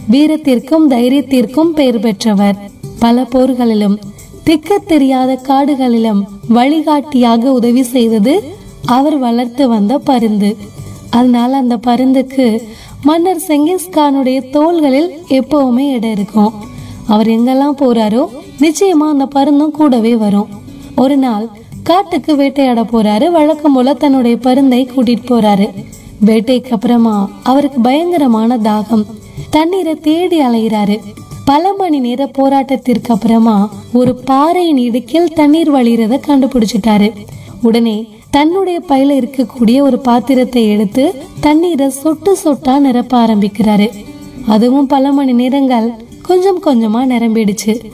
வீரத்திற்கும் தைரியத்திற்கும் பெயர் பெற்றவர் பல போர்களிலும் திக்க தெரியாத காடுகளிலும் வழிகாட்டியாக உதவி செய்தது அவர் வளர்த்து வந்த பருந்து அதனால அந்த பருந்துக்கு மன்னர் செங்கிஸ்கானுடைய தோள்களில் எப்பவுமே இடம் இருக்கும் அவர் எங்கெல்லாம் போறாரோ நிச்சயமா அந்த பருந்தும் கூடவே வரும் ஒரு நாள் காட்டுக்கு வேட்டையாட போறாரு வழக்கம் போல தன்னுடைய பருந்தை கூட்டிட்டு போறாரு வேட்டைக்கு அப்புறமா அவருக்கு பயங்கரமான தாகம் தண்ணீரை தேடி அலைகிறாரு பல மணி நேர போராட்டத்திற்கு அப்புறமா ஒரு பாறையின் இடுக்கில் தண்ணீர் வழிகிறத கண்டுபிடிச்சிட்டாரு உடனே தன்னுடைய பையில இருக்கக்கூடிய ஒரு பாத்திரத்தை எடுத்து தண்ணீரை சொட்டு சொட்டா நிரப்ப ஆரம்பிக்கிறாரு அதுவும் பல மணி நேரங்கள் கொஞ்சம் கொஞ்சமா நிரம்பிடுச்சு